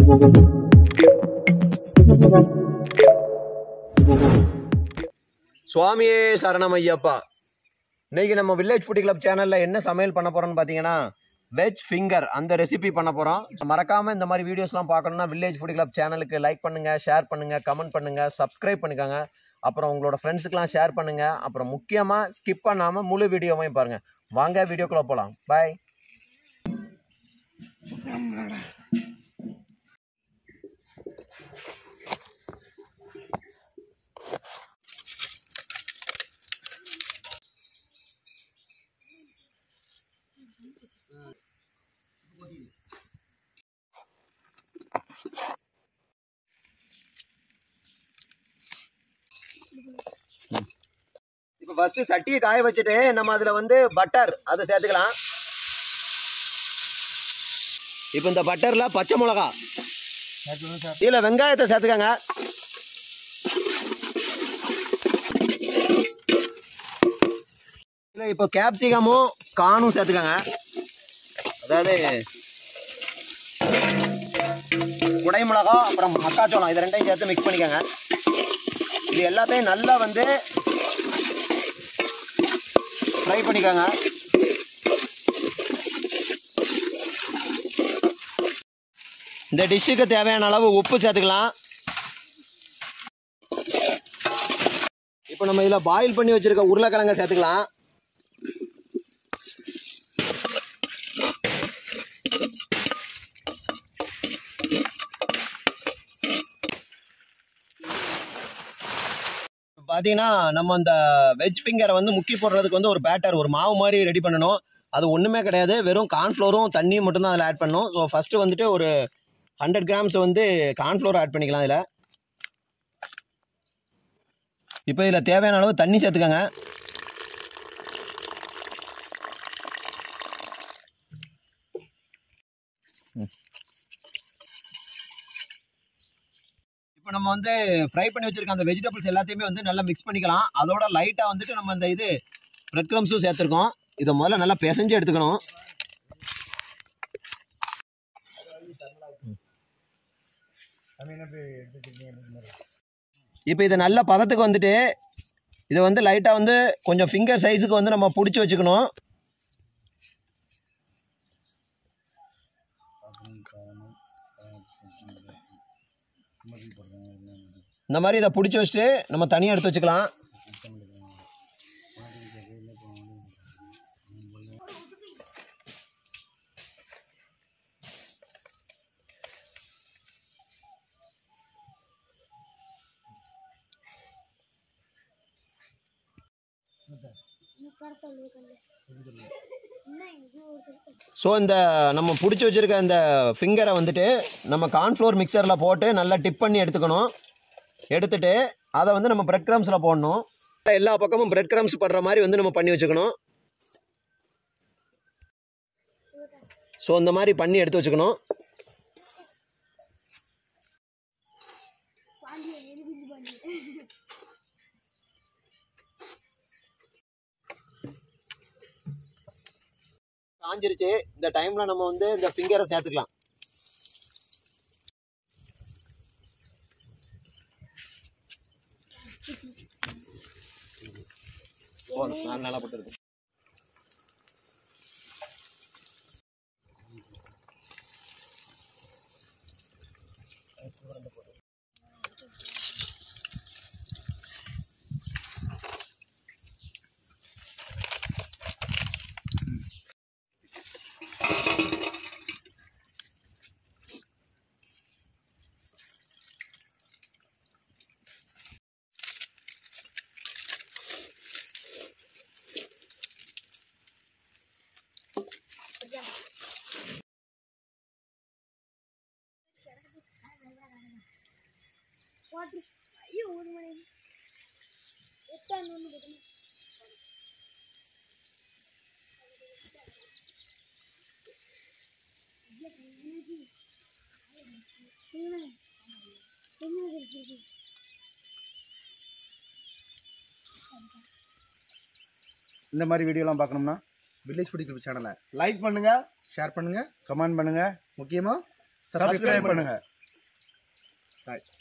சுவாமியே சரணம் ஐயப்பா இன்னைக்கு நம்ம வில்லேஜ் ஃபுட் கிளப் சேனலில் என்ன சமையல் பண்ண போகிறோம்னு பார்த்தீங்கன்னா வெஜ் ஃபிங்கர் அந்த ரெசிபி பண்ண போகிறோம் மறக்காமல் இந்த மாதிரி வீடியோஸ்லாம் பார்க்கணுன்னா வில்லேஜ் ஃபுட் கிளப் சேனலுக்கு லைக் பண்ணுங்கள் ஷேர் பண்ணுங்கள் கமெண்ட் பண்ணுங்கள் சப்ஸ்கிரைப் பண்ணிக்கோங்க அப்புறம் உங்களோட ஃப்ரெண்ட்ஸுக்கெலாம் ஷேர் பண்ணுங்கள் அப்புறம் முக்கியமாக ஸ்கிப் பண்ணாமல் முழு வீடியோவையும் பாருங்கள் வாங்க வீடியோக்குள்ளே போகலாம் பாய் இப்போ ஃபஸ்ட்டு சட்டியை காய வச்சுட்டு நம்ம அதில் வந்து பட்டர் அதை சேர்த்துக்கலாம் இப்போ இந்த பட்டரில் பச்சை மிளகா இதில் வெங்காயத்தை சேர்த்துக்கங்க இதில் இப்போ கேப்சிகமும் கானும் சேர்த்துக்கங்க அதாவது குடை மிளகா அப்புறம் மக்காச்சோளம் இது ரெண்டையும் சேர்த்து மிக்ஸ் பண்ணிக்கோங்க இது எல்லாத்தையும் நல்லா வந்து ஃப்ரை பண்ணிக்கோங்க இந்த டிஷ்ஷுக்கு தேவையான அளவு உப்பு சேர்த்துக்கலாம் இப்போ நம்ம இதில் பாயில் பண்ணி வச்சிருக்க உருளைக்கிழங்க சேர்த்துக்கலாம் பார்த்தீங்கன்னா நம்ம அந்த வெஜ் ஃபிங்கரை வந்து முக்கி போடுறதுக்கு வந்து ஒரு பேட்டர் ஒரு மாவு மாதிரி ரெடி பண்ணணும் அது ஒன்றுமே கிடையாது வெறும் கார்ன்ஃப்ளோரும் தண்ணியும் மட்டும்தான் அதில் ஆட் பண்ணணும் ஸோ ஃபஸ்ட்டு வந்துட்டு ஒரு ஹண்ட்ரட் கிராம்ஸ் வந்து கார்ன்ஃப்ளோர் ஆட் பண்ணிக்கலாம் இதில் இப்போ இதில் தேவையான அளவு தண்ணி சேர்த்துக்கோங்க இப்போ நம்ம வந்து ஃப்ரை பண்ணி வச்சிருக்க அந்த வெஜிடபிள்ஸ் எல்லாத்தையுமே வந்து நல்லா மிக்ஸ் பண்ணிக்கலாம் அதோட லைட்டாக வந்துட்டு நம்ம அந்த இது பிரெட் க்ரம்ஸும் சேர்த்துருக்கோம் இதை முதல்ல நல்லா பிசைஞ்சு எடுத்துக்கணும் இப்போ இதை நல்ல பதத்துக்கு வந்துட்டு இதை வந்து லைட்டாக வந்து கொஞ்சம் ஃபிங்கர் சைஸுக்கு வந்து நம்ம பிடிச்சி வச்சுக்கணும் இந்த மாதிரி இதை பிடிச்சி வச்சுட்டு நம்ம தனியாக எடுத்து வச்சுக்கலாம் ஸோ இந்த நம்ம பிடிச்சி வச்சுருக்க இந்த ஃபிங்கரை வந்துட்டு நம்ம கார்ன்ஃப்ளோர் மிக்சரில் போட்டு நல்லா டிப் பண்ணி எடுத்துக்கணும் எடுத்துட்டு அதை வந்து நம்ம பிரெட் கிரம்ஸில் போடணும் எல்லா பக்கமும் பிரெட் கிரம்ஸ் படுற மாதிரி வந்து நம்ம பண்ணி வச்சுக்கணும் ஸோ இந்த மாதிரி பண்ணி எடுத்து வச்சுக்கணும் காஞ்சிருச்சு இந்த டைமில் நம்ம வந்து இந்த ஃபிங்கரை சேர்த்துக்கலாம் போதும் நான் நல்லா போட்டுருக்கேன் ஐயோ ஒரு மணி எட்டாம் ஒன்று பார்த்தீங்கன்னா இந்த மாதிரி வீடியோலாம் பார்க்கணும்னா வில்லேஜ் ஃபுட் கிளப் சேனலை லைக் பண்ணுங்க ஷேர் பண்ணுங்க கமெண்ட் பண்ணுங்க முக்கியமாக சப்ஸ்கிரைப் பண்ணுங்க பாய்